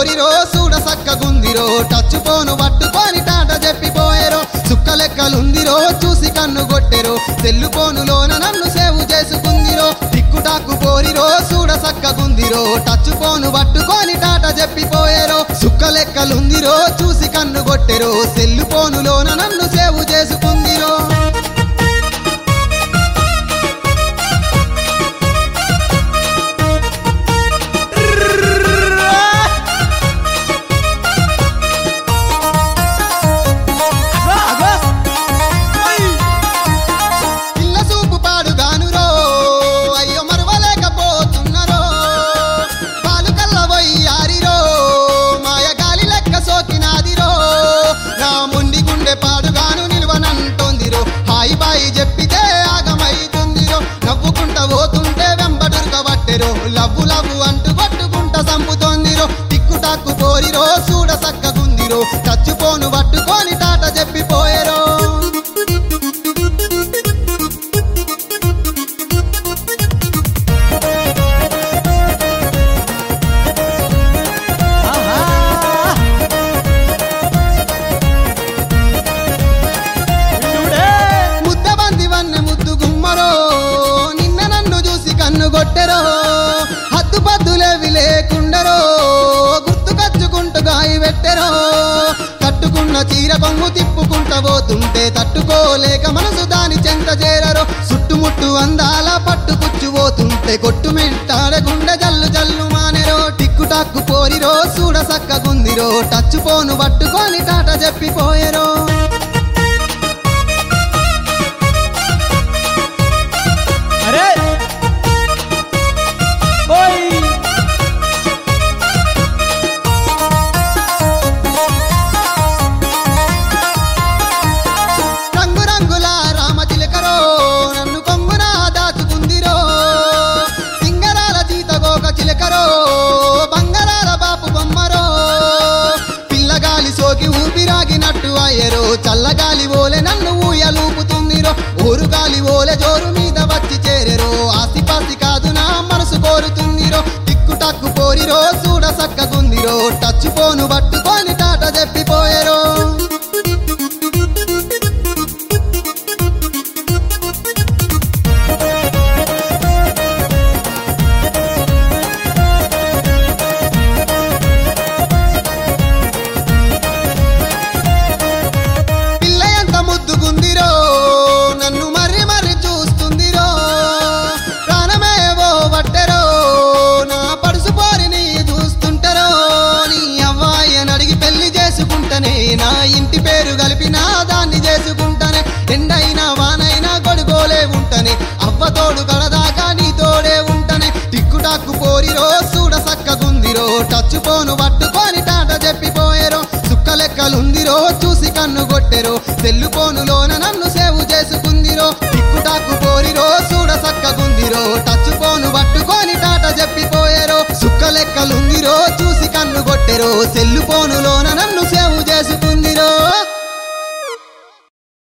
పోరిరో చూడ సక్కగుందిరో టచ్ పోను పట్టుకొని టాట చెప్పిపోయారో సుక్క లెక్కలుందిరో చూసి కన్ను కొట్టెరో సెల్లు పోనులోన నన్ను సేవ్ చేసుకుందిరో టిక్కుటాకు పోరిరో చూడ సక్కగుందిరో టచ్ పోను పట్టుకొని టాట చెప్పిపోయారో సుక్క లెక్కలుందిరో చూసి కన్ను కొట్టెరో సెల్లు పోనులోన నన్ను సేవ్ చేసుకుందిరో పిల్ల సూపు పాడుగానురో అయ్యో మరవలేకపోతున్నరో పాలు కల్ల ఆరిరో మాయ గాలి లెక్క సోకినాదిరో నా మొండి గుండె పాడుగాను నిల్వనంటోందిరో హాయి బాయి చెప్పితే ఆగమైతుందిరో నవ్వుకుంట పోతుంటే వెంబడురుక పట్టెరో లవ్వు లవ్వు అంటూ పట్టుకుంట సంపుతోందిరో టిక్కు టాక్కు పోరిరో చూడ సక్కగుందిరో చచ్చిపోను పట్టుకొని టాట చెప్పిపోయేరో ముద్ద బంది వన్నె ముద్దు గుమ్మరో నిన్న నన్ను చూసి కన్ను కొట్టెరో హద్దు పద్దులేవి లేకుండరో గుర్తు కచ్చుకుంటూ గాయి పెట్టెరో కట్టుకున్న చీర కొంగు తిప్పుకుంట పోతుంటే తట్టుకోలేక మనసు దాని చెంత చేరరో చుట్టుముట్టు అందాల పట్టు పోతుంటే కొట్టు మిట్టాడ గుండె జల్లు జల్లు మానెరో టిక్కు టాక్కు పోరిరో చూడ సక్కగుందిరో టచ్ పోను పట్టుకొని టాట చెప్పిపోయెరో అరే ఓయ్ రంగు రంగుల రామ చిలకరో నన్ను కొంగున దాచుకుందిరో సింగరాల జీతగోక చిలకరో బంగారాల బాపు బొమ్మరో పిల్లగాలి సోకి ఊపిరాగినట్టు అయ్యరో చల్లగాలి ఓలే నన్ను ఊయలూపుతుందిరో ఊరుగాలి ఓలే జోరు మీద వచ్చి చేరెరో ఆస్తిపాస్తి కాదు నా మనసు కోరుతుందిరో టిక్కు టక్కు పోరిరో చూడ సక్కగుందిరో టచ్ పోను పట్టుకొని టాట చెప్పిపోయేరో పిల్ల ఎంత ముద్దుగుందిరో నన్ను మర్రి మర్రి చూస్తుందిరో ప్రాణమేవో పట్టెరో నా పడుసు పోరిని చూస్తుంటారో నీ అవ్వాయని అడిగి పెళ్లి చేసుకుంటనే నా ఇంటి పేరు కలిపి నా దాన్ని చేసుకుంటానే ఎండైనా వానైనా గొడుగోలే ఉంటనే అవ్వ తోడు కడదాకా నీ తోడే ఉంటనే టిక్కుటాక్కు పోరిరో చూడ సక్కగుందిరో టచ్ పోను పట్టుకొని టాట చెప్పిపోయేరో సుక్క లెక్కలుందిరో చూసి కన్ను కొట్టెరో సెల్లు పోనులోన నన్ను సేవ్ చేసుకుందిరో టిక్కుటాక్కు పోరిరో చూడ సక్కగుందిరో టచ్ పోను పట్టుకొని టాట చెప్పిపోయేరో సుక్క లెక్కలుందిరో చూసి కన్ను కొట్టెరో సెల్లు పోనులోన నన్ను సేవ్ చేసుకుంది